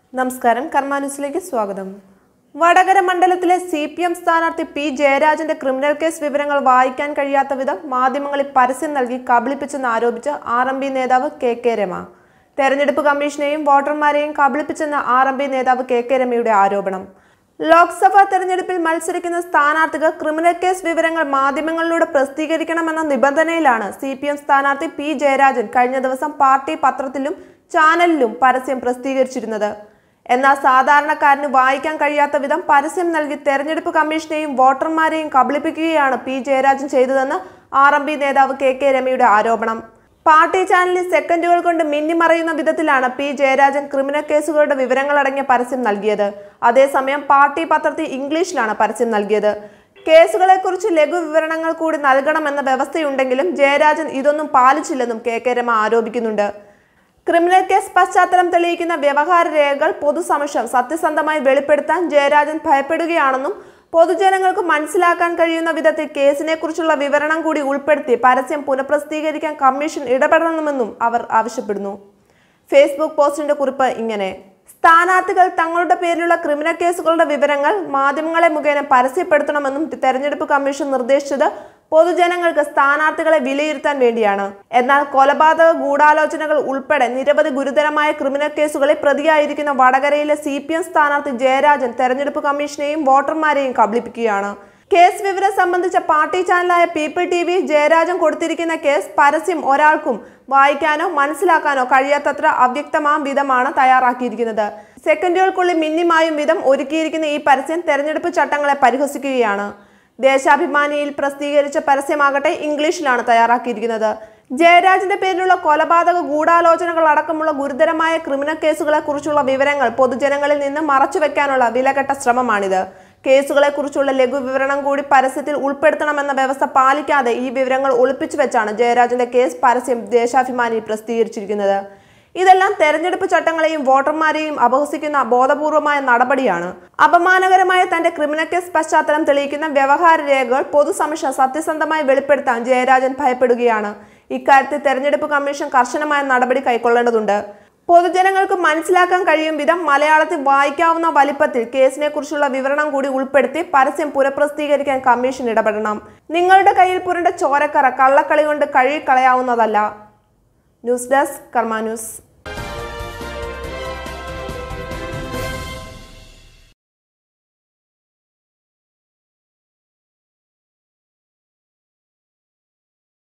നമസ്കാരം കർമാന്യൂസിലേക്ക് സ്വാഗതം വടകര മണ്ഡലത്തിലെ സി പി എം സ്ഥാനാർത്ഥി പി ജയരാജന്റെ ക്രിമിനൽ കേസ് വിവരങ്ങൾ വായിക്കാൻ കഴിയാത്ത വിധം മാധ്യമങ്ങളിൽ പരസ്യം നൽകി കബളിപ്പിച്ചെന്ന് ആരോപിച്ച് ആർ എം പി നേതാവ് കെ കെ രമ തെരഞ്ഞെടുപ്പ് കമ്മീഷനെയും വോട്ടർമാരെയും കബളിപ്പിച്ചെന്ന് ആർ എം പി നേതാവ് കെ കെ രമയുടെ ആരോപണം ലോക്സഭാ തെരഞ്ഞെടുപ്പിൽ മത്സരിക്കുന്ന സ്ഥാനാർത്ഥികൾ ക്രിമിനൽ കേസ് വിവരങ്ങൾ മാധ്യമങ്ങളിലൂടെ പ്രസിദ്ധീകരിക്കണമെന്ന നിബന്ധനയിലാണ് സി പി എം സ്ഥാനാർത്ഥി പി ജയരാജൻ കഴിഞ്ഞ ദിവസം പാർട്ടി പത്രത്തിലും ചാനലിലും പരസ്യം പ്രസിദ്ധീകരിച്ചിരുന്നത് എന്നാൽ സാധാരണക്കാരന് വായിക്കാൻ കഴിയാത്ത വിധം പരസ്യം നൽകി തെരഞ്ഞെടുപ്പ് കമ്മീഷനെയും വോട്ടർമാരെയും കബളിപ്പിക്കുകയാണ് പി ജയരാജൻ ചെയ്തതെന്ന് ആർ എം പി നേതാവ് കെ കെ രമയുടെ ആരോപണം പാർട്ടി ചാനലിൽ സെക്കൻഡുകൾ കൊണ്ട് മിന്നിമറയുന്ന വിധത്തിലാണ് പി ജയരാജൻ ക്രിമിനൽ കേസുകളുടെ വിവരങ്ങളടങ്ങിയ പരസ്യം നൽകിയത് അതേസമയം പാർട്ടി പത്രത്തിൽ ഇംഗ്ലീഷിലാണ് പരസ്യം നൽകിയത് കേസുകളെക്കുറിച്ച് ലഘു വിവരണങ്ങൾ കൂടി നൽകണമെന്ന വ്യവസ്ഥയുണ്ടെങ്കിലും ജയരാജൻ ഇതൊന്നും പാലിച്ചില്ലെന്നും കെ കെ രമ ആരോപിക്കുന്നുണ്ട് ക്രിമിനൽ കേസ് പശ്ചാത്തലം തെളിയിക്കുന്ന വ്യവഹാര രേഖകൾ പൊതുസമക്ഷം സത്യസന്ധമായി വെളിപ്പെടുത്താൻ ജയരാജൻ ഭയപ്പെടുകയാണെന്നും പൊതുജനങ്ങൾക്ക് മനസ്സിലാക്കാൻ കഴിയുന്ന വിധത്തിൽ കേസിനെ കുറിച്ചുള്ള വിവരണം കൂടി ഉൾപ്പെടുത്തി പരസ്യം പുനഃപ്രസിദ്ധീകരിക്കാൻ കമ്മീഷൻ ഇടപെടണമെന്നും അവർ ആവശ്യപ്പെടുന്നു ഫേസ്ബുക്ക് പോസ്റ്റിന്റെ കുറിപ്പ് ഇങ്ങനെ സ്ഥാനാർത്ഥികൾ തങ്ങളുടെ പേരിലുള്ള ക്രിമിനൽ കേസുകളുടെ വിവരങ്ങൾ മാധ്യമങ്ങളെ മുഖേന പരസ്യപ്പെടുത്തണമെന്നും തെരഞ്ഞെടുപ്പ് കമ്മീഷൻ നിർദ്ദേശിച്ചത് പൊതുജനങ്ങൾക്ക് സ്ഥാനാർത്ഥികളെ വിലയിരുത്താൻ വേണ്ടിയാണ് എന്നാൽ കൊലപാതക ഗൂഢാലോചനകൾ ഉൾപ്പെടെ നിരവധി ഗുരുതരമായ ക്രിമിനൽ കേസുകളിൽ പ്രതിയായിരിക്കുന്ന വടകരയിലെ സി പി എം സ്ഥാനാർത്ഥി ജയരാജൻ തെരഞ്ഞെടുപ്പ് കമ്മീഷനെയും വോട്ടർമാരെയും കബളിപ്പിക്കുകയാണ് കേസ് വിവരം സംബന്ധിച്ച പാർട്ടി ചാനലായ പീപ്പിൾ ടി വി ജയരാജൻ കൊടുത്തിരിക്കുന്ന കേസ് പരസ്യം ഒരാൾക്കും വായിക്കാനോ മനസ്സിലാക്കാനോ കഴിയാത്തത്ര അവ്യക്തമാം വിധമാണ് തയ്യാറാക്കിയിരിക്കുന്നത് സെക്കൻഡുകൾക്കുള്ളിൽ മിന്നിമായും വിധം ഒരുക്കിയിരിക്കുന്ന ഈ പരസ്യം തെരഞ്ഞെടുപ്പ് ചട്ടങ്ങളെ പരിഹസിക്കുകയാണ് ദേശാഭിമാനിയിൽ പ്രസിദ്ധീകരിച്ച പരസ്യമാകട്ടെ ഇംഗ്ലീഷിലാണ് തയ്യാറാക്കിയിരിക്കുന്നത് ജയരാജന്റെ പേരിലുള്ള കൊലപാതക ഗൂഢാലോചനകൾ അടക്കമുള്ള ഗുരുതരമായ ക്രിമിനൽ കേസുകളെ കുറിച്ചുള്ള വിവരങ്ങൾ പൊതുജനങ്ങളിൽ നിന്ന് മറച്ചുവെക്കാനുള്ള വിലകെട്ട ശ്രമമാണിത് കേസുകളെ കുറിച്ചുള്ള ലഘു വിവരണം കൂടി പരസ്യത്തിൽ ഉൾപ്പെടുത്തണമെന്ന വ്യവസ്ഥ പാലിക്കാതെ ഈ വിവരങ്ങൾ ഒളിപ്പിച്ചു വെച്ചാണ് ജയരാജന്റെ കേസ് പരസ്യം ദേശാഭിമാനിയിൽ പ്രസിദ്ധീകരിച്ചിരിക്കുന്നത് ഇതെല്ലാം തെരഞ്ഞെടുപ്പ് ചട്ടങ്ങളെയും വോട്ടർമാരെയും അപഹസിക്കുന്ന ബോധപൂർവമായ നടപടിയാണ് അപമാനകരമായ തന്റെ ക്രിമിനൽ കേസ് പശ്ചാത്തലം തെളിയിക്കുന്ന വ്യവഹാര രേഖകൾ പൊതുസമക്ഷം സത്യസന്ധമായി വെളിപ്പെടുത്താൻ ജയരാജൻ ഭയപ്പെടുകയാണ് ഇക്കാര്യത്തിൽ തെരഞ്ഞെടുപ്പ് കമ്മീഷൻ കർശനമായ നടപടി കൈക്കൊള്ളേണ്ടതുണ്ട് പൊതുജനങ്ങൾക്ക് മനസ്സിലാക്കാൻ കഴിയും വിധം മലയാളത്തിൽ വായിക്കാവുന്ന വലിപ്പത്തിൽ കേസിനെ കുറിച്ചുള്ള വിവരണം കൂടി ഉൾപ്പെടുത്തി പരസ്യം പുനഃപ്രസിദ്ധീകരിക്കാൻ കമ്മീഷൻ ഇടപെടണം നിങ്ങളുടെ കയ്യിൽ പുരണ്ട ചോരക്കറ കള്ളക്കളി കൊണ്ട് കഴുകിക്കളയാവുന്നതല്ല ന്യൂസ് ഡെസ്ക് കർമ്മ ന്യൂസ്